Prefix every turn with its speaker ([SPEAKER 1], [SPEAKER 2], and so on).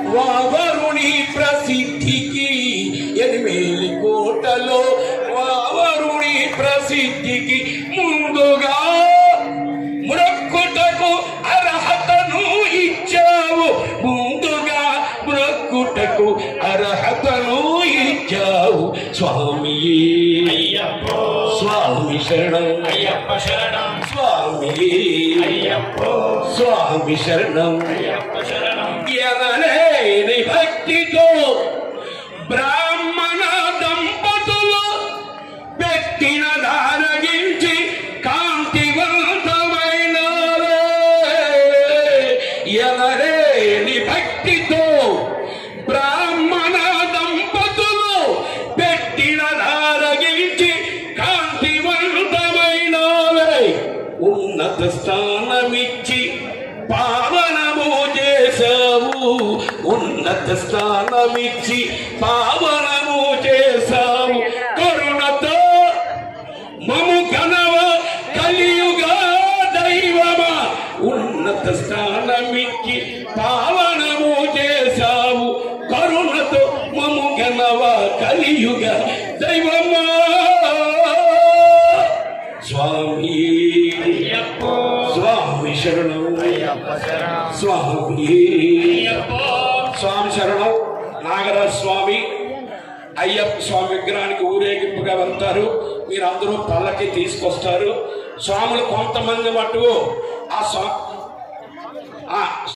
[SPEAKER 1] వావరుని ప్రసిద్ధికి ఎనిమిది కోటలో వావరుని ప్రసిద్ధికి ముందుగా మ్రొక్కుటకు అర్హతను ఇచ్చావు ముందుగా మ్రొక్కుటకు అర్హతను ఇచ్చావు స్వామి
[SPEAKER 2] అయ్యప్పో
[SPEAKER 1] స్వామి శరణం
[SPEAKER 2] అయ్యప్ప శరణం
[SPEAKER 1] స్వామి
[SPEAKER 2] అయ్యప్పో
[SPEAKER 1] స్వామి శరణం
[SPEAKER 2] అయ్యప్ప శరణం
[SPEAKER 1] ఎనలేని భక్తితో బ్రాహ్మణ దంపతులు పెట్టిన దారగించి కాంతివంతమైన ఎనలేని భక్తితో బ్రాహ్మణ దంపతులు పెట్టిన దారగించి కాంతివంతమైన ఉన్నత స్థానమిచ్చి పావనము చేశావు ఉన్నత స్థానమిచ్చి పావనము చేశావు కరుణతో మము కనవ కలియుగా దైవమా ఉన్నత స్థానమిచ్చి పావనము చేశావు కరుణతో మము కనవ కలియుగ దైవమా స్వామి
[SPEAKER 2] అయ్యప్పో
[SPEAKER 1] స్వామి శరణం
[SPEAKER 2] అయ్యప్ప శరణం
[SPEAKER 1] స్వామి
[SPEAKER 2] అయ్యప్పో
[SPEAKER 1] స్వామి శరణం నాగరాజ స్వామి అయ్యప్ప స్వామి విగ్రహానికి ఊరేగింపుగా వెళ్తారు మీరు అందరూ పల్లకి తీసుకొస్తారు స్వాములు కొంతమంది మటుకు ఆ స్వా ఆ